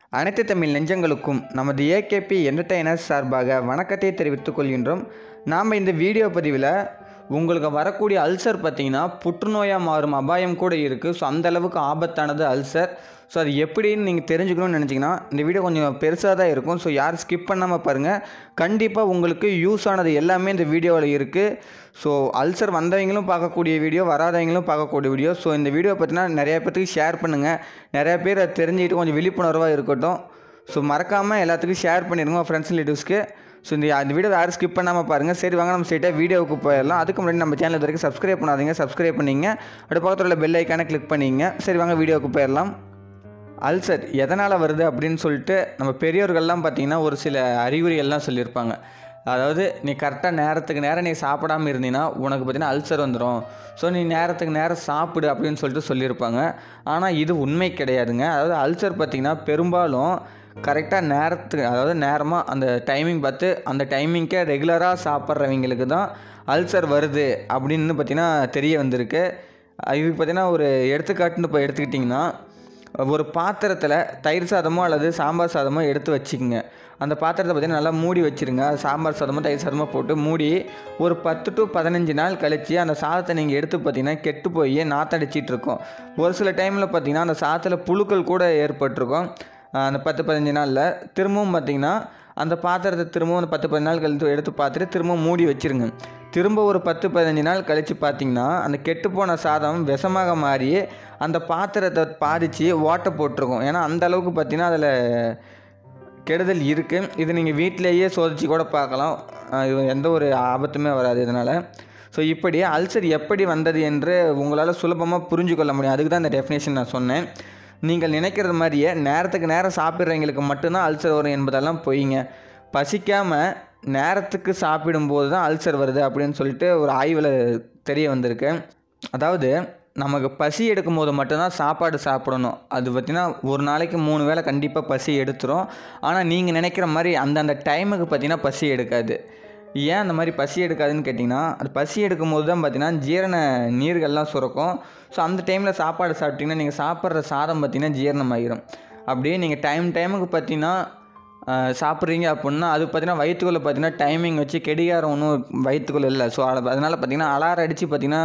அனைத்து தமிழ் நெஞ்சங்களுக்கும் நமது AKP entertainers சார்பாக வணக்கத்தை தெரிவித்துக் கொள்கின்றோம் நாம் இந்த வீடியோ பதிவில் உங்களுக்கு வரக்கூடிய அல்சர் பார்த்தீங்கன்னா புற்றுநோயாக மாறும் அபாயம் கூட இருக்குது ஸோ அந்த அளவுக்கு ஆபத்தானது அல்சர் ஸோ அது எப்படின்னு நீங்கள் தெரிஞ்சுக்கணும்னு நினச்சிங்கன்னா இந்த வீடியோ கொஞ்சம் பெருசாக தான் இருக்கும் ஸோ யாரும் ஸ்கிப் பண்ணாமல் பாருங்கள் கண்டிப்பாக உங்களுக்கு யூஸ் ஆனது எல்லாமே இந்த வீடியோவில் இருக்குது ஸோ அல்சர் வந்தவங்களும் பார்க்கக்கூடிய வீடியோ வராதவங்களும் பார்க்கக்கூடிய வீடியோ ஸோ இந்த வீடியோ பார்த்தீங்கன்னா நிறைய பேர்த்துக்கு ஷேர் பண்ணுங்கள் நிறைய பேர் அதை தெரிஞ்சுக்கிட்டு கொஞ்சம் விழிப்புணர்வாக இருக்கட்டும் ஸோ மறக்காமல் எல்லாத்துக்கும் ஷேர் பண்ணிடுங்க ஃப்ரெண்ட்ஸ் ரிலேட்டிவ்ஸ்க்கு ஸோ இந்த அந்த வீடியோ யாரும் ஸ்கிப் பண்ணாமல் பாருங்கள் சரி வாங்க நம்ம ஸ்ட்ரெயிட்டாக வீடியோவுக்கு போயிடலாம் அதுக்கு முன்னாடி நம்ம சேனல் வரைக்கும் சப்ஸ்கிரைப் பண்ணாதீங்க சப்ஸ்கிரைப் பண்ணிங்க அடுத்த பக்கத்தில் உள்ள பெல் ஐக்கானை கிளிக் பண்ணிங்க சரி வாங்க வீடியோவுக்கு போயிடலாம் அல்சர் எதனால் வருது அப்படின்னு சொல்லிட்டு நம்ம பெரியோர்கள்லாம் பார்த்தீங்கன்னா ஒரு சில அறிகுறிகள்லாம் சொல்லியிருப்பாங்க அதாவது நீ கரெக்டாக நேரத்துக்கு நேரம் நீ சாப்பிடாம இருந்தீங்கன்னா உனக்கு பார்த்தீங்கன்னா அல்சர் வந்துடும் ஸோ நீ நேரத்துக்கு நேரம் சாப்பிடு அப்படின்னு சொல்லிட்டு சொல்லியிருப்பாங்க ஆனால் இது உண்மை கிடையாதுங்க அதாவது அல்சர் பார்த்திங்கன்னா பெரும்பாலும் கரெக்டாக நேரத்துக்கு அதாவது நேரமாக அந்த டைமிங் பார்த்து அந்த டைமிங்க்கே ரெகுலராக சாப்பிட்றவங்களுக்கு தான் அல்சர் வருது அப்படின்னு பார்த்தீங்கன்னா தெரிய வந்திருக்கு இதுக்கு பார்த்தீங்கன்னா ஒரு எடுத்துக்காட்டுன்னு இப்போ எடுத்துக்கிட்டிங்கன்னா ஒரு பாத்திரத்தில் தயிர் சாதமோ அல்லது சாம்பார் சாதமோ எடுத்து வச்சுக்கோங்க அந்த பாத்திரத்தை பார்த்தீங்கன்னா நல்லா மூடி வச்சுருங்க அது சாம்பார் சாதமோ தயிர் சாதமோ போட்டு மூடி ஒரு பத்து டு பதினஞ்சு நாள் கழித்து அந்த சாதத்தை நீங்கள் எடுத்து பார்த்தீங்கன்னா கெட்டு போய் நாத்தடிச்சிட்டு இருக்கும் ஒரு சில டைமில் பார்த்தீங்கன்னா அந்த சாதத்தில் புழுக்கள் கூட ஏற்பட்டிருக்கும் அந்த பத்து பதினஞ்சு நாளில் திரும்பவும் பார்த்தீங்கன்னா அந்த பாத்திரத்தை திரும்பவும் அந்த பத்து பதினஞ்சு நாள் கழித்து எடுத்து பார்த்துட்டு திரும்பவும் மூடி வச்சுருங்க திரும்ப ஒரு பத்து பதினஞ்சு நாள் கழித்து பார்த்தீங்கன்னா அந்த கெட்டுப்போன சாதம் விஷமாக மாறி அந்த பாத்திரத்தை பாதித்து ஓட்டை போட்டிருக்கும் ஏன்னா அந்த அளவுக்கு பார்த்தீங்கன்னா அதில் கெடுதல் இருக்குது இது நீங்கள் வீட்டிலேயே சோதித்து கூட பார்க்கலாம் இது எந்த ஒரு ஆபத்துமே வராது இதனால் ஸோ இப்படி அல்சர் எப்படி வந்தது என்று உங்களால் சுலபமாக புரிஞ்சு கொள்ள முடியும் அதுக்கு தான் இந்த டெஃபினேஷன் நான் சொன்னேன் நீங்கள் நினைக்கிறது மாதிரியே நேரத்துக்கு நேரம் சாப்பிட்றவங்களுக்கு மட்டும்தான் அல்சர் வரும் என்பதெல்லாம் பொய்ங்க பசிக்காமல் நேரத்துக்கு சாப்பிடும்போது தான் அல்சர் வருது அப்படின்னு சொல்லிட்டு ஒரு ஆய்வில் தெரிய வந்திருக்கு அதாவது நமக்கு பசி எடுக்கும் போது மட்டும்தான் சாப்பாடு சாப்பிடணும் அது பார்த்திங்கன்னா ஒரு நாளைக்கு மூணு வேளை கண்டிப்பாக பசி எடுத்துரும் ஆனால் நீங்கள் நினைக்கிற மாதிரி அந்தந்த டைமுக்கு பார்த்திங்கன்னா பசி எடுக்காது ஏன் அந்த மாதிரி பசி எடுக்காதுன்னு கேட்டிங்கன்னா அது பசி எடுக்கும் போது தான் பார்த்திங்கன்னா ஜீரண நீர்கள்லாம் சுரக்கும் ஸோ அந்த டைமில் சாப்பாடு சாப்பிட்டிங்கன்னா நீங்கள் சாப்பிட்ற சாதம் பார்த்திங்கன்னா ஜீரணமாகிடும் அப்படியே நீங்கள் டைம் டைமுக்கு பார்த்தீங்கன்னா சாப்பிட்றீங்க அப்படின்னா அது பார்த்தீங்கன்னா வயிற்றுக்குள்ளே பார்த்தீங்கன்னா டைமிங் வச்சு கெடிகாரம் ஒன்றும் வயிற்றுக்குள்ளே இல்லை ஸோ அதனால் பார்த்தீங்கன்னா அலாரம் அடித்து பார்த்தீங்கன்னா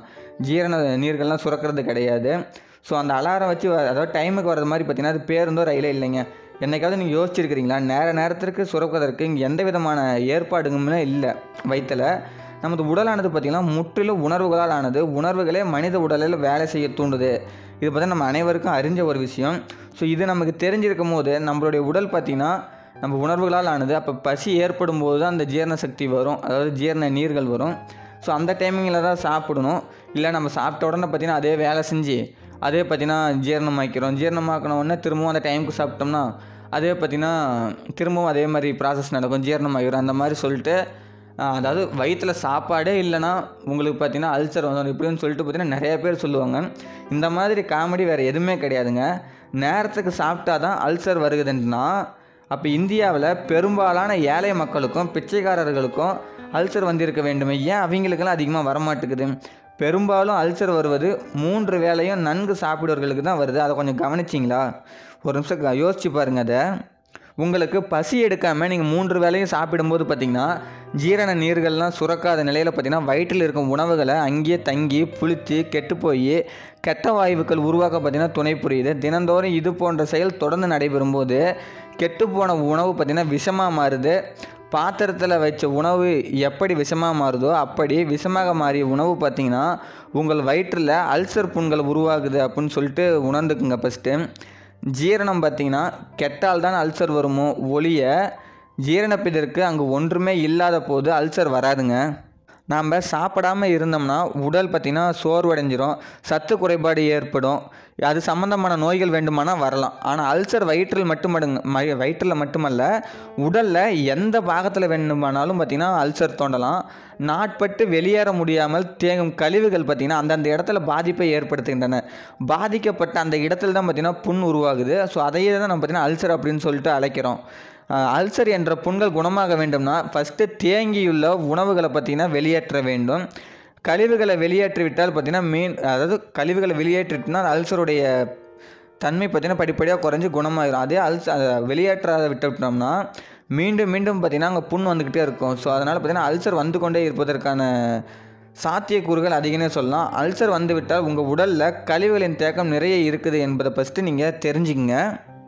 ஜீரண நீர்கள்லாம் சுரக்கிறது கிடையாது ஸோ அந்த அலாரம் வச்சு அதாவது டைமுக்கு வர்றது மாதிரி பார்த்தீங்கன்னா அது பேருந்தோ ரயிலே இல்லைங்க என்னைக்காவது நீங்கள் யோசிச்சிருக்கிறீங்களா நேர நேரத்திற்கு சுரப்பதற்கு இங்கே எந்த விதமான ஏற்பாடுங்களுமே இல்லை வயிற்றில் நமது உடலானது பார்த்திங்கன்னா முற்றிலும் உணர்வுகளால் ஆனது உணர்வுகளே மனித உடலில் வேலை செய்ய தூண்டுது இது பார்த்தா நம்ம அனைவருக்கும் அறிஞ்ச ஒரு விஷயம் ஸோ இது நமக்கு தெரிஞ்சிருக்கும் போது நம்மளுடைய உடல் பார்த்திங்கன்னா நம்ம உணர்வுகளால் ஆனது அப்போ பசி ஏற்படும் போது தான் அந்த ஜீரண சக்தி வரும் அதாவது ஜீரண நீர்கள் வரும் ஸோ அந்த டைமிங்கில் தான் சாப்பிடணும் இல்லை நம்ம சாப்பிட்ட உடனே பார்த்திங்கன்னா அதே வேலை செஞ்சு அதே பார்த்திங்கன்னா ஜீரணமாக்கிறோம் ஜீரணமாக்கின உடனே திரும்பவும் அந்த டைமுக்கு சாப்பிட்டோம்னா அதே பார்த்திங்கன்னா திரும்பவும் அதே மாதிரி ப்ராசஸ் நடக்கும் ஜீரணமாகிடும் அந்த மாதிரி சொல்லிட்டு அதாவது வயிற்றில் சாப்பாடே இல்லைன்னா உங்களுக்கு பார்த்தீங்கன்னா அல்சர் வந்துடும் இப்படின்னு சொல்லிட்டு பார்த்தீங்கன்னா நிறைய பேர் சொல்லுவாங்க இந்த மாதிரி காமெடி வேறு எதுவுமே கிடையாதுங்க நேரத்துக்கு சாப்பிட்டா தான் அல்சர் வருகுதுன்னா அப்போ இந்தியாவில் பெரும்பாலான ஏழை மக்களுக்கும் பிச்சைக்காரர்களுக்கும் அல்சர் வந்திருக்க வேண்டுமே ஏன் அவங்களுக்கெல்லாம் அதிகமாக வரமாட்டேங்குது பெரும்பாலும் அல்சர் வருவது மூன்று வேலையும் நன்கு சாப்பிடுவர்களுக்கு தான் வருது அதை கொஞ்சம் கவனிச்சிங்களா ஒரு நிமிஷம் யோசிச்சு பாருங்கள் அதை உங்களுக்கு பசி எடுக்காமல் நீங்கள் மூன்று வேலையும் சாப்பிடும்போது பார்த்திங்கன்னா ஜீரண நீர்கள்லாம் சுரக்காத நிலையில் பார்த்திங்கன்னா வயிற்றில் இருக்கும் உணவுகளை அங்கேயே தங்கி புளித்து கெட்டு போய் கெட்ட வாயுக்கள் உருவாக்க பார்த்திங்கன்னா துணை புரியுது தினந்தோறும் இது போன்ற செயல் தொடர்ந்து நடைபெறும்போது கெட்டுப்போன உணவு பார்த்திங்கன்னா விஷமாக மாறுது பாத்திரத்தில் வச்ச உணவு எப்படி விஷமாக மாறுதோ அப்படி விஷமாக மாறிய உணவு பார்த்திங்கன்னா உங்கள் வயிற்றில் அல்சர் புண்கள் உருவாகுது அப்படின்னு சொல்லிட்டு உணர்ந்துக்குங்க ஃபஸ்ட்டு ஜீரணம் பார்த்திங்கன்னா கெட்டால் தான் அல்சர் வருமோ ஒளிய ஜீரணப்பிதற்கு அங்கே ஒன்றுமே இல்லாத போது அல்சர் வராதுங்க நாம் சாப்பிடாமல் இருந்தோம்னா உடல் பார்த்திங்கன்னா சோர்வடைஞ்சிரும் சத்து குறைபாடு ஏற்படும் அது சம்மந்தமான நோய்கள் வேண்டுமானால் வரலாம் ஆனால் அல்சர் வயிற்றில் மட்டுமடுங்க வயிற்றில் மட்டுமல்ல உடலில் எந்த பாகத்தில் வேண்டுமானாலும் பார்த்திங்கன்னா அல்சர் தோண்டலாம் நாட்பட்டு வெளியேற முடியாமல் தேங்கும் கழிவுகள் பார்த்திங்கன்னா அந்தந்த இடத்துல பாதிப்பை ஏற்படுத்துகின்றன பாதிக்கப்பட்ட அந்த இடத்துல தான் பார்த்திங்கன்னா புண் உருவாகுது ஸோ அதையே தான் நம்ம பார்த்திங்கன்னா அல்சர் அப்படின்னு சொல்லிட்டு அழைக்கிறோம் அல்சர் என்ற புண்கள் குணமாக வேண்டும்னா ஃபஸ்ட்டு தேங்கியுள்ள உணவுகளை பார்த்திங்கன்னா வெளியேற்ற வேண்டும் கழிவுகளை வெளியேற்றிவிட்டால் பார்த்திங்கன்னா மீன் அதாவது கழிவுகளை வெளியேற்றிட்டுனா அல்சருடைய தன்மை பார்த்திங்கன்னா படிப்படியாக குறைஞ்சி குணமாயிரும் அதே அல்ஸ் அதை வெளியேற்றாத விட்டுவிட்டோம்னா மீண்டும் மீண்டும் பார்த்திங்கன்னா அங்கே புண் வந்துக்கிட்டே இருக்கும் ஸோ அதனால் பார்த்திங்கன்னா அல்சர் வந்து கொண்டே இருப்பதற்கான சாத்தியக்கூறுகள் அதிகமே சொல்லலாம் அல்சர் வந்து விட்டால் உங்கள் உடலில் கழிவுகளின் தேக்கம் நிறைய இருக்குது என்பதை ஃபஸ்ட்டு நீங்கள் தெரிஞ்சுக்கங்க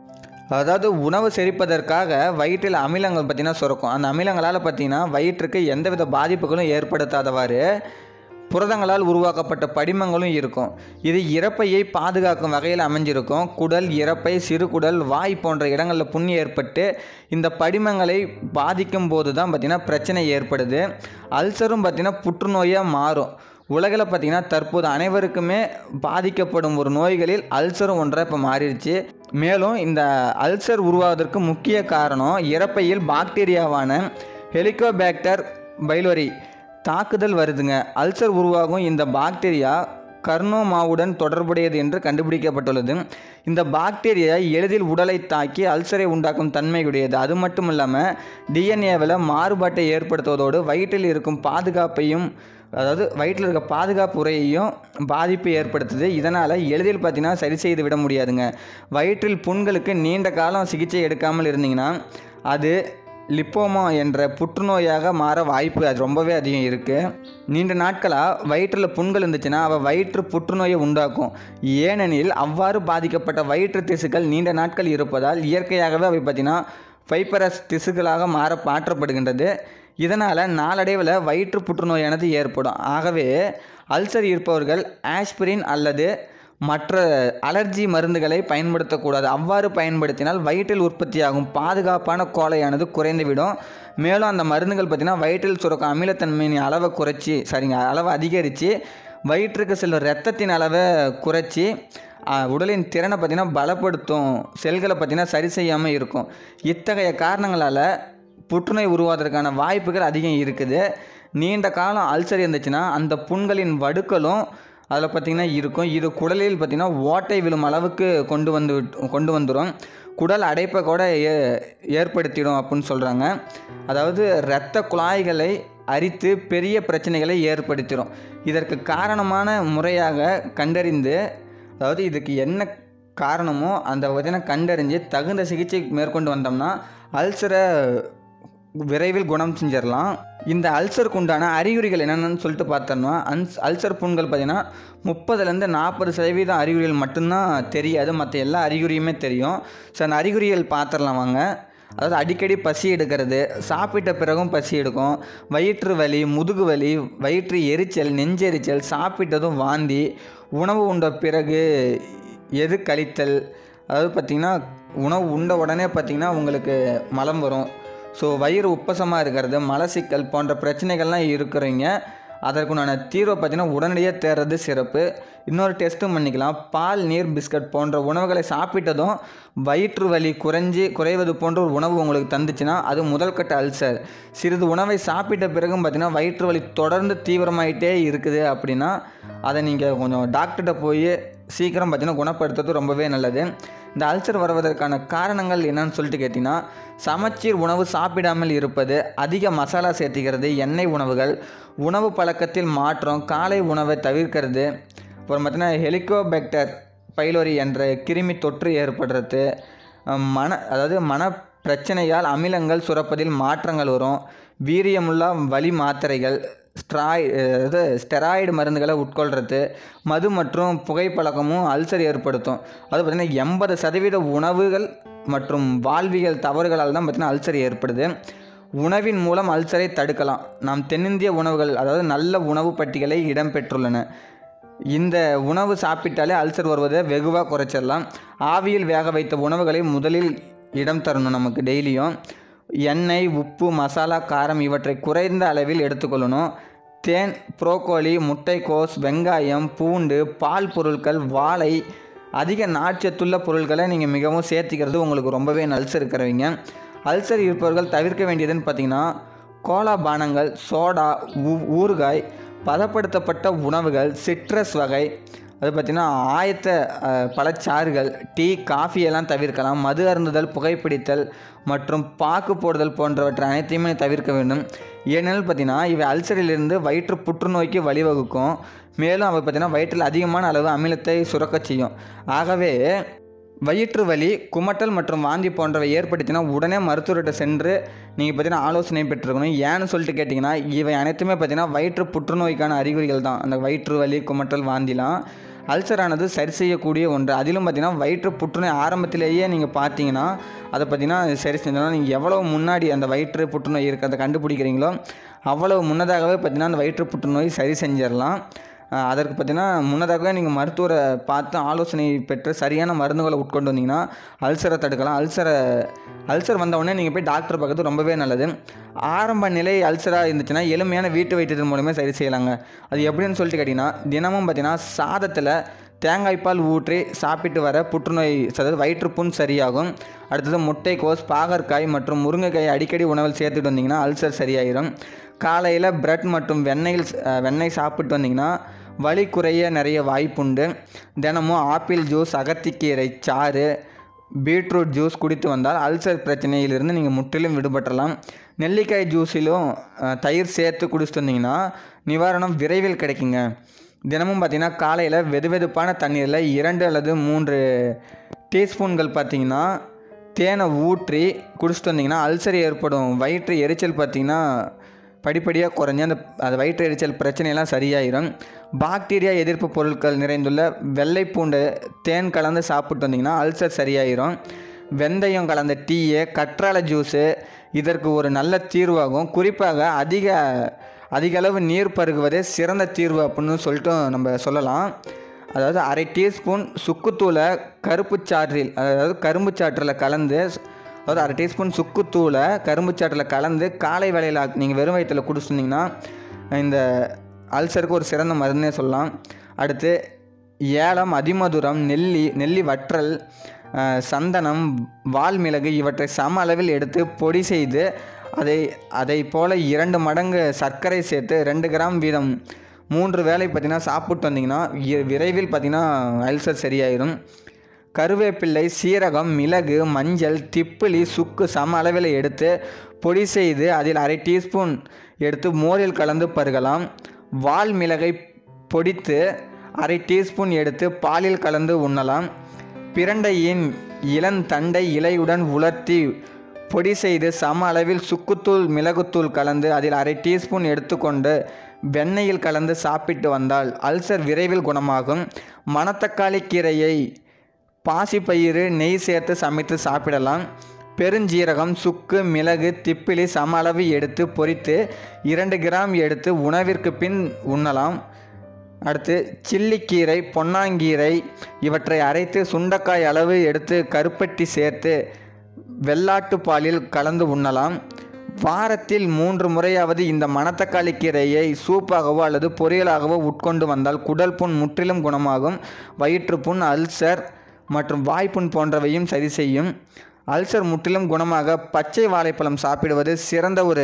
அதாவது உணவு செரிப்பதற்காக வயிற்றில் அமிலங்கள் பார்த்திங்கன்னா சுரக்கும் அந்த அமிலங்களால் பார்த்திங்கன்னா வயிற்றுக்கு எந்தவித பாதிப்புகளும் ஏற்படுத்தாதவாறு புரதங்களால் உருவாக்கப்பட்ட படிமங்களும் இருக்கும் இது இறப்பையை பாதுகாக்கும் வகையில் அமைஞ்சிருக்கும் குடல் இறப்பை சிறுகுடல் வாய் போன்ற இடங்களில் புண் ஏற்பட்டு இந்த படிமங்களை பாதிக்கும் போது தான் பார்த்திங்கன்னா பிரச்சனை ஏற்படுது அல்சரும் பார்த்திங்கன்னா புற்றுநோயாக மாறும் உலகில் பார்த்திங்கன்னா தற்போது அனைவருக்குமே பாதிக்கப்படும் ஒரு நோய்களில் அல்சரும் ஒன்றாக இப்போ மாறிடுச்சு மேலும் இந்த அல்சர் உருவாவதற்கு முக்கிய காரணம் இறப்பையில் பாக்டீரியாவான ஹெலிகோபேக்டர் பைலோரி தாக்குதல் வருதுங்க அல்சர் உருவாகும் இந்த பாக்டீரியா கர்னோமாவுடன் தொடர்புடையது என்று கண்டுபிடிக்கப்பட்டுள்ளது இந்த பாக்டீரியா எளிதில் உடலை தாக்கி அல்சரை உண்டாக்கும் தன்மையுடையது அது மட்டும் இல்லாமல் டிஎன்ஏவில் மாறுபாட்டை ஏற்படுத்துவதோடு வயிற்றில் இருக்கும் பாதுகாப்பையும் அதாவது வயிற்றில் இருக்க பாதுகாப்பு உரையையும் பாதிப்பு ஏற்படுத்துது இதனால் எளிதில் பார்த்தீங்கன்னா சரி செய்து விட முடியாதுங்க வயிற்றில் புண்களுக்கு நீண்ட காலம் சிகிச்சை எடுக்காமல் இருந்தீங்கன்னா அது லிப்போமா என்ற புற்றுநோயாக மாற வாய்ப்பு அது ரொம்பவே அதிகம் இருக்குது நீண்ட நாட்களாக வயிற்றில் புண்கள் இருந்துச்சுன்னா அவள் வயிற்று புற்றுநோயை உண்டாக்கும் ஏனெனில் அவ்வாறு பாதிக்கப்பட்ட வயிற்று திசுக்கள் நீண்ட நாட்கள் இருப்பதால் இயற்கையாகவே அவை பார்த்திங்கன்னா ஃபைபரஸ் திசுக்களாக மாற மாற்றப்படுகின்றது இதனால் நாளடைவில் வயிற்று புற்றுநோயானது ஏற்படும் ஆகவே அல்சர் இருப்பவர்கள் ஆஸ்பிரின் அல்லது மற்ற அலர்ஜி மருந்துகளை பயன்படுத்தக்கூடாது அவ்வாறு பயன்படுத்தினால் வயிற்றில் உற்பத்தியாகும் பாதுகாப்பான கோலையானது குறைந்துவிடும் மேலும் அந்த மருந்துகள் பார்த்திங்கன்னா வயிற்றில் சுரக்கும் அமிலத்தன்மையின் அளவை குறைச்சி சரிங்க அளவை அதிகரித்து வயிற்றுக்கு செல்லும் இரத்தத்தின் அளவை குறைச்சி உடலின் திறனை பார்த்திங்கன்னா பலப்படுத்தும் செல்களை பார்த்திங்கன்னா சரி செய்யாமல் இருக்கும் இத்தகைய காரணங்களால் புற்றுநோய் உருவாவதற்கான வாய்ப்புகள் அதிகம் இருக்குது நீண்ட காலம் அல்சர் இருந்துச்சுன்னா அந்த புண்களின் வடுக்களும் அதில் பார்த்திங்கன்னா இருக்கும் இது குடலில் பார்த்திங்கன்னா ஓட்டை விழும் அளவுக்கு கொண்டு வந்து கொண்டு வந்துடும் குடல் அடைப்பை கூட ஏ ஏற்படுத்திடும் அப்படின்னு சொல்கிறாங்க அதாவது இரத்த குழாய்களை அரித்து பெரிய பிரச்சனைகளை ஏற்படுத்திடும் இதற்கு காரணமான முறையாக கண்டறிந்து அதாவது இதுக்கு என்ன காரணமோ அந்த பார்த்திங்கன்னா கண்டறிஞ்சு தகுந்த சிகிச்சை மேற்கொண்டு வந்தோம்னா அல்சரை விரைவில் குணம் செஞ்சிடலாம் இந்த அல்சருக்கு உண்டான அறிகுறிகள் என்னென்னு சொல்லிட்டு பார்த்தோம்னா அன்ஸ் அல்சர் புண்கள் பார்த்திங்கன்னா முப்பதுலேருந்து நாற்பது சதவீதம் அறிகுறிகள் மட்டும்தான் தெரியாது மற்ற எல்லா அறிகுறியுமே தெரியும் ஸோ அந்த அறிகுறிகள் பார்த்துடலாம் வாங்க அதாவது அடிக்கடி பசி எடுக்கிறது சாப்பிட்ட பிறகும் பசி எடுக்கும் வயிற்று வலி முதுகு வலி வயிற்று எரிச்சல் நெஞ்செரிச்சல் சாப்பிட்டதும் வாந்தி உணவு உண்ட பிறகு எது கழித்தல் அதாவது பார்த்திங்கன்னா உணவு உண்ட உடனே பார்த்திங்கன்னா உங்களுக்கு மலம் வரும் ஸோ வயிறு உப்பசமாக இருக்கிறது மலசிக்கல் போன்ற பிரச்சனைகள்லாம் இருக்கிறவங்க அதற்குண்டான தீர்வை பார்த்தீங்கன்னா உடனடியாக தேர்றது சிறப்பு இன்னொரு டெஸ்ட்டும் பண்ணிக்கலாம் பால் நீர் பிஸ்கட் போன்ற உணவுகளை சாப்பிட்டதும் வயிற்று வலி குறைஞ்சி குறைவது போன்ற ஒரு உணவு உங்களுக்கு தந்துச்சுன்னா அது முதல் கட்ட அல்சர் சிறிது உணவை சாப்பிட்ட பிறகும் பார்த்தீங்கன்னா வயிற்று வலி தொடர்ந்து தீவிரமாயிட்டே இருக்குது அப்படின்னா அதை நீங்கள் கொஞ்சம் டாக்டர்கிட்ட போய் சீக்கிரம் பார்த்தீங்கன்னா குணப்படுத்துறது ரொம்பவே நல்லது இந்த அல்சர் வருவதற்கான காரணங்கள் என்னன்னு சொல்லிட்டு கேட்டிங்கன்னா சமச்சீர் உணவு சாப்பிடாமல் இருப்பது அதிக மசாலா சேர்த்துக்கிறது எண்ணெய் உணவுகள் உணவு பழக்கத்தில் மாற்றம் காலை உணவை தவிர்க்கிறது அப்புறம் பார்த்தீங்கன்னா ஹெலிகோபேக்டர் பைலோரி என்ற கிருமி தொற்று ஏற்படுறது மன அதாவது மன பிரச்சனையால் அமிலங்கள் சுரப்பதில் மாற்றங்கள் வரும் வீரியமுள்ள வலி மாத்திரைகள் ஸ்ட்ராய் அதாவது ஸ்டெராய்டு மருந்துகளை உட்கொள்கிறது மது மற்றும் புகைப்பழக்கமும் அல்சர் ஏற்படுத்தும் அது பார்த்திங்கன்னா எண்பது சதவீத உணவுகள் மற்றும் வாழ்வியல் தவறுகளால் தான் பார்த்திங்கன்னா அல்சர் ஏற்படுது உணவின் மூலம் அல்சரை தடுக்கலாம் நாம் தென்னிந்திய உணவுகள் அதாவது நல்ல உணவு பட்டியலை இடம்பெற்றுள்ளன இந்த உணவு சாப்பிட்டாலே அல்சர் வருவதை வெகுவாக குறைச்சிடலாம் ஆவியில் வேக வைத்த உணவுகளை முதலில் இடம் தரணும் நமக்கு டெய்லியும் எண்ணெய் உப்பு மசாலா காரம் இவற்றை குறைந்த அளவில் எடுத்துக்கொள்ளணும் தேன் புரோக்கோலி முட்டைக்கோஸ் வெங்காயம் பூண்டு பால் பொருட்கள் வாழை அதிக நார்ச்சத்துள்ள பொருட்களை நீங்கள் மிகவும் சேர்த்துக்கிறது உங்களுக்கு ரொம்பவே அல்சர் இருக்கிறவங்க அல்சர் இருப்பவர்கள் தவிர்க்க வேண்டியதுன்னு பார்த்தீங்கன்னா கோலா பானங்கள் சோடா ஊ ஊறுகாய் பதப்படுத்தப்பட்ட உணவுகள் சிட்ரஸ் வகை அது பார்த்திங்கன்னா ஆயத்த அஹ், பழச்சாறுகள் டீ காஃபி எல்லாம் தவிர்க்கலாம் மது அருந்துதல் புகைப்பிடித்தல் மற்றும் பாக்கு போடுதல் போன்றவற்றை அனைத்தையுமே தவிர்க்க வேண்டும் ஏனெனில் பார்த்திங்கன்னா இவை அல்சரிலிருந்து வயிற்று புற்றுநோய்க்கு வழிவகுக்கும் மேலும் அவை பார்த்திங்கன்னா வயிற்றில் அதிகமான அளவு அமிலத்தை சுரக்கச் செய்யும் ஆகவே வயிற்று வலி குமட்டல் மற்றும் வாந்தி போன்றவை ஏற்படுத்தினா உடனே மருத்துவர்கிட்ட சென்று நீங்கள் பார்த்தீங்கன்னா ஆலோசனை பெற்றுக்கணும் ஏன்னு சொல்லிட்டு கேட்டிங்கன்னா இவை அனைத்துமே பார்த்தீங்கன்னா வயிற்று புற்றுநோய்க்கான அறிகுறிகள் தான் அந்த வயிற்று வலி குமட்டல் வாந்திலாம் அல்சரானது சரி செய்யக்கூடிய ஒன்று அதிலும் பார்த்தீங்கன்னா வயிற்று புற்றுநோய் ஆரம்பத்திலேயே நீங்கள் பார்த்தீங்கன்னா அதை பார்த்தீங்கன்னா சரி செஞ்சோன்னா நீங்கள் எவ்வளோ முன்னாடி அந்த வயிற்று புற்றுநோய் இருக்கிறத கண்டுபிடிக்கிறீங்களோ அவ்வளோ முன்னதாகவே பார்த்தீங்கன்னா அந்த வயிற்று புற்றுநோய் சரி செஞ்சிடலாம் அஹ் அதற்கு பார்த்தீங்கன்னா முன்னதாகவே நீங்கள் மருத்துவரை பார்த்து ஆலோசனை பெற்று சரியான மருந்துகளை உட்கொண்டு வந்தீங்கன்னா அல்சரை தடுக்கலாம் அல்சரை அல்சர் வந்த உடனே நீங்கள் போய் டாக்டர் பார்க்கறது ரொம்பவே நல்லது ஆரம்ப நிலை அல்சராக இருந்துச்சுன்னா எளிமையான வீட்டு வைத்தியத்தின் மூலமே சரி செய்யலாங்க அது எப்படின்னு சொல்லிட்டு கேட்டிங்கன்னா தினமும் பார்த்தீங்கன்னா சாதத்தில் தேங்காய்ப்பால் ஊற்றி சாப்பிட்டு வர புற்றுநோய் அதாவது வயிற்றுப்புண் சரியாகும் அடுத்தது முட்டைக்கோஸ் பாகற்காய் மற்றும் முருங்கைக்காய் அடிக்கடி உணவில் சேர்த்துட்டு வந்தீங்கன்னா அல்சர் சரியாயிரும் காலையில் பிரெட் மற்றும் வெண்ணெயில் அஹ், வெண்ணெய் சாப்பிட்டு வந்தீங்கன்னா வலி குறைய நிறைய வாய்ப்புண்டு தினமும் ஆப்பிள் ஜூஸ் அகத்திக்கீரை சாறு பீட்ரூட் ஜூஸ் குடித்து வந்தால் அல்சர் பிரச்சனையிலிருந்து நீங்கள் முற்றிலும் விடுபட்டலாம் நெல்லிக்காய் ஜூஸிலும் அஹ், தயிர் சேர்த்து குடிச்சிட்டு வந்தீங்கன்னா நிவாரணம் விரைவில் கிடைக்குங்க தினமும் பார்த்தீங்கன்னா காலையில் வெதுவெதுப்பான தண்ணீரில் இரண்டு அல்லது மூன்று டீஸ்பூன்கள் பார்த்தீங்கன்னா தேனை ஊற்றி குடிச்சிட்டு வந்தீங்கன்னா அல்சர் ஏற்படும் வயிற்று எரிச்சல் பார்த்தீங்கன்னா படிப்படியாக குறைஞ்சி அந்த அது வயிற்று எரிச்சல் பிரச்சனையெல்லாம் சரியாயிரும் பாக்டீரியா எதிர்ப்பு பொருட்கள் நிறைந்துள்ள வெள்ளை பூண்டு தேன் கலந்து சாப்பிட்டு வந்தீங்கன்னா அல்சர் சரியாயிரும் வெந்தயம் கலந்த டீயை கற்றாழை ஜூஸு இதற்கு ஒரு நல்ல தீர்வாகும் குறிப்பாக அதிக அதிக அளவு நீர் பருகுவதே சிறந்த தீர்வு அப்படின்னு சொல்லிட்டு நம்ம சொல்லலாம் அதாவது அரை டீஸ்பூன் சுக்குத்தூளை கருப்புச்சாற்றில் அதாவது கரும்புச்சாற்றில் கலந்து அதாவது அரை டீஸ்பூன் சுக்குத்தூளை கரும்புச்சாற்றில் கலந்து காலை வேளையில் நீங்கள் வெறும் வயிற்றில் குடிச்சிருந்தீங்கன்னா இந்த அல்சருக்கு ஒரு சிறந்த மருந்தே சொல்லலாம் அடுத்து ஏலம் அதிமதுரம் நெல்லி நெல்லி வற்றல் அஹ், சந்தனம் வால்மிளகு இவற்றை சம அளவில் எடுத்து பொடி செய்து அதை அதை போல் இரண்டு மடங்கு சர்க்கரை சேர்த்து ரெண்டு கிராம் வீதம் மூன்று வேளை பார்த்தீங்கன்னா சாப்பிட்டு வந்தீங்கன்னா இ- விரைவில் பார்த்தீங்கன்னா அல்சர் சரியாயிரும் கருவேப்பிள்ளை சீரகம் மிளகு மஞ்சள் திப்பிலி சுக்கு சம அளவில் எடுத்து பொடி செய்து அதில் அரை டீஸ்பூன் எடுத்து மோரில் கலந்து பருகலாம் வால் மிளகை பொடித்து அரை டீஸ்பூன் எடுத்து பாலில் கலந்து உண்ணலாம் பிரண்டையின் இளந்தண்டை இலையுடன் உலர்த்தி பொடி செய்து சம அளவில் சுக்குத்தூள் மிளகுத்தூள் கலந்து அதில் அரை டீஸ்பூன் எடுத்துக்கொண்டு வெண்ணெயில் கலந்து சாப்பிட்டு வந்தால் அல்சர் விரைவில் குணமாகும் மணத்தக்காளி கீரையை பாசிப்பயிறு நெய் சேர்த்து சமைத்து சாப்பிடலாம் பெருஞ்சீரகம் சுக்கு மிளகு திப்பிலி சம அளவு எடுத்து பொரித்து இரண்டு கிராம் எடுத்து உணவிற்கு பின் உண்ணலாம் அடுத்து சில்லிக்கீரை பொன்னாங்கீரை இவற்றை அரைத்து சுண்டைக்காய் அளவு எடுத்து கருப்பட்டி சேர்த்து வெள்ளாட்டு பாலில் கலந்து உண்ணலாம் வாரத்தில் மூன்று முறையாவது இந்த மணத்தக்காளி கீரையை சூப்பாகவோ அல்லது பொரியலாகவோ உட்கொண்டு வந்தால் குடல் புண் முற்றிலும் குணமாகும் வயிற்றுப்புண் அல்சர் மற்றும் வாய்ப்புண் போன்றவையும் சரி செய்யும் அல்சர் முற்றிலும் குணமாக பச்சை வாழைப்பழம் சாப்பிடுவது சிறந்த ஒரு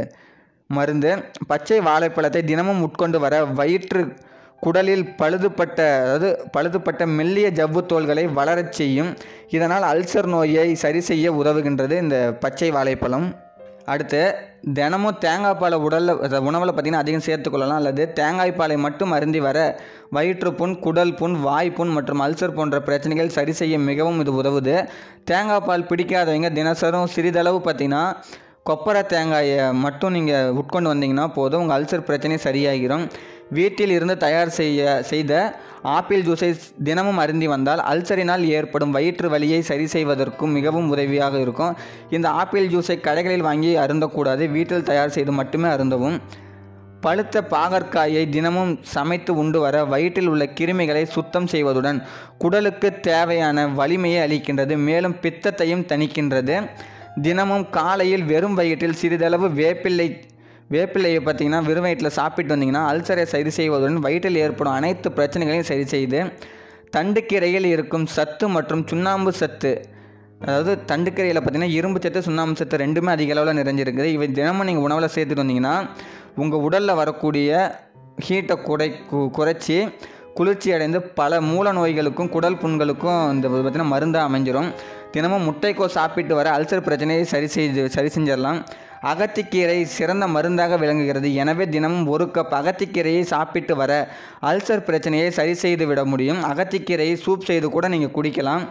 மருந்து பச்சை வாழைப்பழத்தை தினமும் உட்கொண்டு வர வயிற்று குடலில் பழுதுபட்ட அதாவது பழுதுபட்ட மெல்லிய ஜவ்வுத் தோல்களை வளரச் செய்யும் இதனால் அல்சர் நோயை சரி செய்ய உதவுகின்றது இந்த பச்சை வாழைப்பழம் அடுத்து தினமும் தேங்காய் பாலை உடலில் உணவில் பார்த்திங்கன்னா அதிகம் சேர்த்துக்கொள்ளலாம் அல்லது தேங்காய் பாலை மட்டும் அருந்தி வர வயிற்றுப்புண் குடல் புண் வாய்ப்புண் மற்றும் அல்சர் போன்ற பிரச்சனைகள் சரி செய்ய மிகவும் இது உதவுது தேங்காய் பால் பிடிக்காதவங்க தினசரும் சிறிதளவு பார்த்திங்கன்னா கொப்பரை தேங்காயை மட்டும் நீங்கள் உட்கொண்டு வந்தீங்கன்னா போதும் உங்கள் அல்சர் பிரச்சனை சரியாகிடும் வீட்டில் இருந்து தயார் செய்ய செய்த ஆப்பிள் ஜூஸை தினமும் அருந்தி வந்தால் அல்சரினால் ஏற்படும் வயிற்று வலியை சரி செய்வதற்கும் மிகவும் உதவியாக இருக்கும் இந்த ஆப்பிள் ஜூஸை கடைகளில் வாங்கி அருந்தக்கூடாது வீட்டில் தயார் செய்து மட்டுமே அருந்தவும் பழுத்த பாகற்காயை தினமும் சமைத்து உண்டு வர வயிற்றில் உள்ள கிருமிகளை சுத்தம் செய்வதுடன் குடலுக்கு தேவையான வலிமையை அளிக்கின்றது மேலும் பித்தத்தையும் தணிக்கின்றது தினமும் காலையில் வெறும் வயிற்றில் சிறிதளவு வேப்பிள்ளை வேப்பிள்ளையை பார்த்தீங்கன்னா வெறும் வயிற்றில் சாப்பிட்டு வந்தீங்கன்னா அல்சரை சரி செய்வதுடன் வயிற்றில் ஏற்படும் அனைத்து பிரச்சனைகளையும் சரி செய்து தண்டுக்கீரையில் இருக்கும் சத்து மற்றும் சுண்ணாம்பு சத்து அதாவது தண்டுக்கீரையில் பார்த்தீங்கன்னா இரும்பு சத்து சுண்ணாம்பு சத்து ரெண்டுமே அதிக அளவில் நிறைஞ்சிருக்குது இவை தினமும் நீங்கள் உணவில் சேர்த்துட்டு வந்தீங்கன்னா உங்கள் உடலில் வரக்கூடிய ஹீட்டை குறை கு- குறைச்சி குளிர்ச்சி அடைந்து பல மூல நோய்களுக்கும் குடல் புண்களுக்கும் இந்த பார்த்தீங்கன்னா மருந்தாக அமைஞ்சிரும் தினமும் முட்டைக்கோஸ் சாப்பிட்டு வர அல்சர் பிரச்சனையை சரி செய்து சரி செஞ்சிடலாம் அகத்திக்கீரை சிறந்த மருந்தாக விளங்குகிறது எனவே தினமும் ஒரு கப் அகத்திக்கீரையை சாப்பிட்டு வர அல்சர் பிரச்சனையை சரி செய்து விட முடியும் அகத்திக்கீரையை சூப் செய்து கூட நீங்கள் குடிக்கலாம்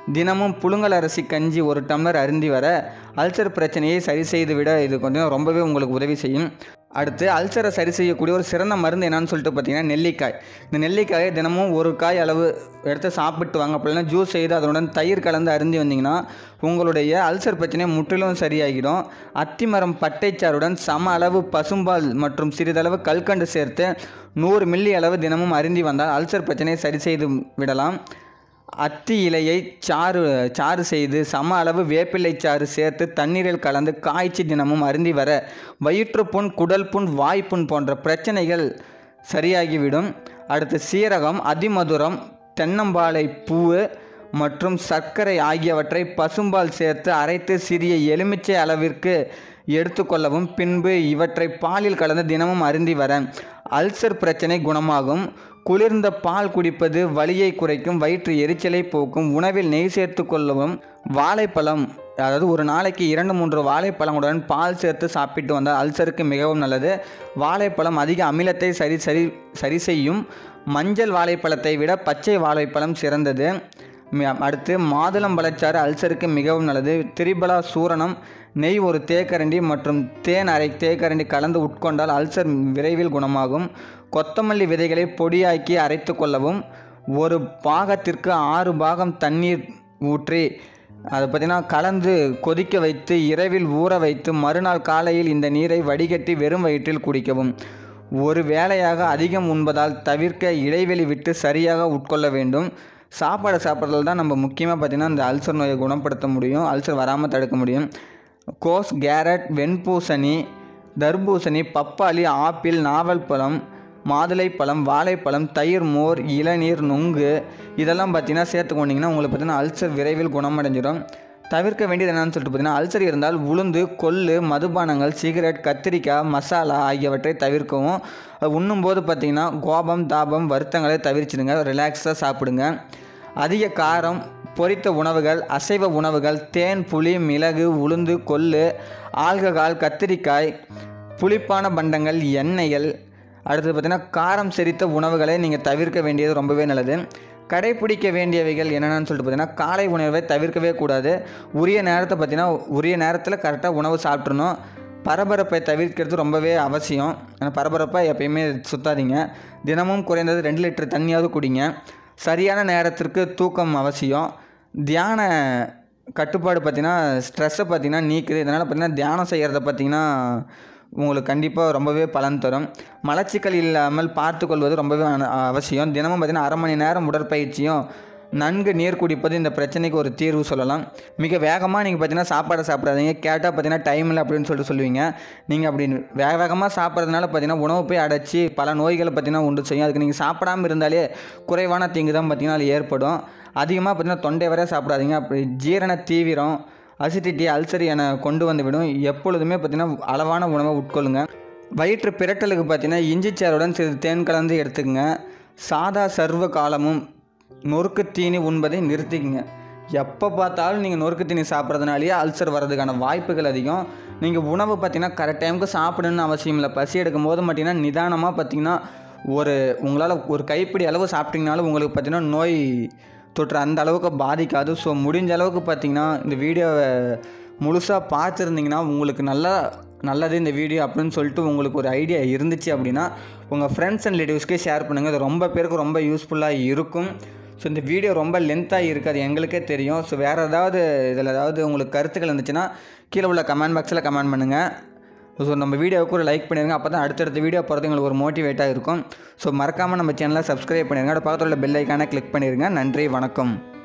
தினமும் புழுங்கல் அரிசி கஞ்சி ஒரு டம்ளர் அருந்தி வர அல்சர் பிரச்சனையை சரி செய்து விட இது கொஞ்சம் ரொம்பவே உங்களுக்கு உதவி செய்யும் அடுத்து அல்சரை சரி செய்யக்கூடிய ஒரு சிறந்த மருந்து என்னன்னு சொல்லிட்டு பார்த்தீங்கன்னா நெல்லிக்காய் இந்த நெல்லிக்காயை தினமும் ஒரு காய் அளவு எடுத்து சாப்பிட்டு வாங்க அப்படின்னா ஜூஸ் செய்து அதனுடன் தயிர் கலந்து அருந்தி வந்தீங்கன்னா உங்களுடைய அல்சர் பிரச்சனை முற்றிலும் சரியாகிடும் அத்திமரம் பட்டைச்சாறுடன் சம அளவு பசும்பால் மற்றும் சிறிதளவு கல்கண்டு சேர்த்து நூறு மில்லி அளவு தினமும் அருந்தி வந்தால் அல்சர் பிரச்சனையை சரி செய்து விடலாம் அத்தி இலையை சாறு சாறு செய்து சம அளவு வேப்பிலை சாறு சேர்த்து தண்ணீரில் கலந்து காய்ச்சி தினமும் அருந்தி வர வயிற்றுப்புண் குடல் புண் வாய்ப்புண் போன்ற பிரச்சனைகள் சரியாகிவிடும் அடுத்து சீரகம் அதிமதுரம் தென்னம்பாலை பூவு மற்றும் சர்க்கரை ஆகியவற்றை பசும்பால் சேர்த்து அரைத்து சிறிய எலுமிச்சை அளவிற்கு எடுத்துக்கொள்ளவும் பின்பு இவற்றை பாலில் கலந்து தினமும் அருந்தி வர அல்சர் பிரச்சனை குணமாகும் குளிர்ந்த பால் குடிப்பது வலியை குறைக்கும் வயிற்று எரிச்சலை போக்கும் உணவில் நெய் சேர்த்து கொள்ளவும் வாழைப்பழம் அதாவது ஒரு நாளைக்கு இரண்டு மூன்று வாழைப்பழங்களுடன் பால் சேர்த்து சாப்பிட்டு வந்தால் அல்சருக்கு மிகவும் நல்லது வாழைப்பழம் அதிக அமிலத்தை சரி சரி சரி செய்யும் மஞ்சள் வாழைப்பழத்தை விட பச்சை வாழைப்பழம் சிறந்தது ம- அடுத்து மாதுளம் பழச்சாறு அல்சருக்கு மிகவும் நல்லது திரிபலா சூரணம் நெய் ஒரு தேக்கரண்டி மற்றும் தேன் அரை தேக்கரண்டி கலந்து உட்கொண்டால் அல்சர் விரைவில் குணமாகும் கொத்தமல்லி விதைகளை பொடியாக்கி அரைத்து கொள்ளவும் ஒரு பாகத்திற்கு ஆறு பாகம் தண்ணீர் ஊற்றி அதை பார்த்தீங்கன்னா கலந்து கொதிக்க வைத்து இரவில் ஊற வைத்து மறுநாள் காலையில் இந்த நீரை வடிகட்டி வெறும் வயிற்றில் குடிக்கவும் ஒரு வேளையாக அதிகம் உண்பதால் தவிர்க்க இடைவெளி விட்டு சரியாக உட்கொள்ள வேண்டும் சாப்பாடு சாப்பிட்றதுல தான் நம்ம முக்கியமாக பார்த்திங்கன்னா இந்த அல்சர் நோயை குணப்படுத்த முடியும் அல்சர் வராமல் தடுக்க முடியும் கோஸ் கேரட் வெண்பூசணி தர்பூசணி பப்பாளி ஆப்பிள் நாவல் பழம் மாதுளைப்பழம் வாழைப்பழம் தயிர் மோர் இளநீர் நுங்கு இதெல்லாம் பார்த்தீங்கன்னா சேர்த்துக்கொண்டீங்கன்னா உங்களுக்கு பார்த்தீங்கன்னா அல்சர் விரைவில் குணமடைஞ்சிடும் தவிர்க்க வேண்டியது என்னன்னு சொல்லிட்டு பார்த்தீங்கன்னா அல்சர் இருந்தால் உளுந்து கொள்ளு மதுபானங்கள் சிகரெட் கத்திரிக்காய் மசாலா ஆகியவற்றை தவிர்க்கவும் அது உண்ணும்போது பார்த்தீங்கன்னா கோபம் தாபம் வருத்தங்களை தவிர்ச்சிடுங்க ரிலாக்ஸாக சாப்பிடுங்க அதிக காரம் பொரித்த உணவுகள் அசைவ உணவுகள் தேன் புளி மிளகு உளுந்து கொள்ளு ஆல்கஹால் கத்திரிக்காய் புளிப்பான பண்டங்கள் எண்ணெய்கள் அடுத்தது பார்த்தீங்கன்னா காரம் செரித்த உணவுகளை நீங்கள் தவிர்க்க வேண்டியது ரொம்பவே நல்லது கடைப்பிடிக்க வேண்டியவைகள் என்னென்னு சொல்லிட்டு பார்த்தீங்கன்னா காலை உணவை தவிர்க்கவே கூடாது உரிய நேரத்தை பார்த்தீங்கன்னா உரிய நேரத்தில் கரெக்டாக உணவு சாப்பிட்றணும் பரபரப்பை தவிர்க்கிறது ரொம்பவே அவசியம் ஏன்னா பரபரப்பாக எப்பயுமே சுத்தாதீங்க தினமும் குறைந்தது ரெண்டு லிட்டர் தண்ணியாவது குடிங்க சரியான நேரத்திற்கு தூக்கம் அவசியம் தியான கட்டுப்பாடு பார்த்தீங்கன்னா ஸ்ட்ரெஸ்ஸை பார்த்தீங்கன்னா நீக்குது இதனால் பார்த்தீங்கன்னா தியானம் செய்கிறத பார்த்தீங்கன்னா உங்களுக்கு கண்டிப்பாக ரொம்பவே பலன் தரும் மலச்சிக்கல் இல்லாமல் பார்த்துக்கொள்வது ரொம்பவே அன- அவசியம் தினமும் பார்த்தீங்கன்னா அரை மணி நேரம் உடற்பயிற்சியும் நன்கு நீர் குடிப்பது இந்த பிரச்சனைக்கு ஒரு தீர்வு சொல்லலாம் மிக வேகமாக நீங்கள் பார்த்தீங்கன்னா சாப்பாடை சாப்பிடாதீங்க கேட்டால் பார்த்தீங்கன்னா டைம் இல்லை அப்படின்னு சொல்லிட்டு சொல்லுவீங்க நீங்கள் அப்படி வேக வேகமாக சாப்பிட்றதுனால பார்த்தீங்கன்னா உணவு போய் அடைச்சி பல நோய்களை பார்த்தீங்கன்னா உண்டு செய்யும் அதுக்கு நீங்கள் சாப்பிடாம இருந்தாலே குறைவான தீங்கு தான் பார்த்தீங்கன்னா அது ஏற்படும் அதிகமாக பார்த்தீங்கன்னா தொண்டை வரை சாப்பிடாதீங்க அப்படி ஜீரண தீவிரம் அசிடிட்டி அல்சர் என கொண்டு வந்துவிடும் எப்பொழுதுமே பார்த்தீங்கன்னா அளவான உணவை உட்கொள்ளுங்க வயிற்று பிரட்டலுக்கு பார்த்தீங்கன்னா இஞ்சி சாறுடன் சிறிது தேன் கலந்து எடுத்துக்கங்க சாதா சர்வ காலமும் நொறுக்கு தீனி உண்பதை நிறுத்திக்கங்க எப்போ பார்த்தாலும் நீங்கள் நொறுக்கு தீனி சாப்பிட்றதுனாலேயே அல்சர் வர்றதுக்கான வாய்ப்புகள் அதிகம் நீங்கள் உணவு பார்த்தீங்கன்னா கரெக்ட் டைமுக்கு சாப்பிடணும்னு அவசியம் இல்லை பசி எடுக்கும் போது பார்த்தீங்கன்னா நிதானமாக பார்த்தீங்கன்னா ஒரு உங்களால் ஒரு கைப்பிடி அளவு சாப்பிட்டீங்கனாலும் உங்களுக்கு பார்த்தீங்கன்னா நோய் தொற்று அந்த அளவுக்கு பாதிக்காது ஸோ முடிஞ்ச அளவுக்கு பார்த்தீங்கன்னா இந்த வீடியோவை முழுசாக பார்த்துருந்தீங்கன்னா உங்களுக்கு நல்லா நல்லது இந்த வீடியோ அப்படின்னு சொல்லிட்டு உங்களுக்கு ஒரு ஐடியா இருந்துச்சு அப்படின்னா உங்கள் ஃப்ரெண்ட்ஸ் அண்ட் ரிலேட்டிவ்ஸ்க்கே ஷேர் பண்ணுங்கள் இது ரொம்ப பேருக்கு ரொம்ப யூஸ்ஃபுல்லாக இருக்கும் ஸோ இந்த வீடியோ ரொம்ப லென்த்தாக இருக்காது எங்களுக்கே தெரியும் ஸோ வேறு ஏதாவது இதில் ஏதாவது உங்களுக்கு கருத்துக்கள் இருந்துச்சுன்னா கீழே உள்ள கமெண்ட் பாக்ஸில் கமெண்ட் பண்ணுங்கள் ஸோ நம்ம வீடியோவுக்கு ஒரு லைக் பண்ணிடுங்க அப்போ தான் அடுத்தடுத்த வீடியோ போகிறது உங்களுக்கு ஒரு மோட்டிவேட்டாக இருக்கும் ஸோ மறக்காமல் நம்ம சேனலை சப்ஸ்கிரைப் பண்ணிடுங்க அது பக்கத்தில் உள்ள பெல் ஐக்கானை கிளிக் பண்ணிடுங்க நன்றி வணக்கம்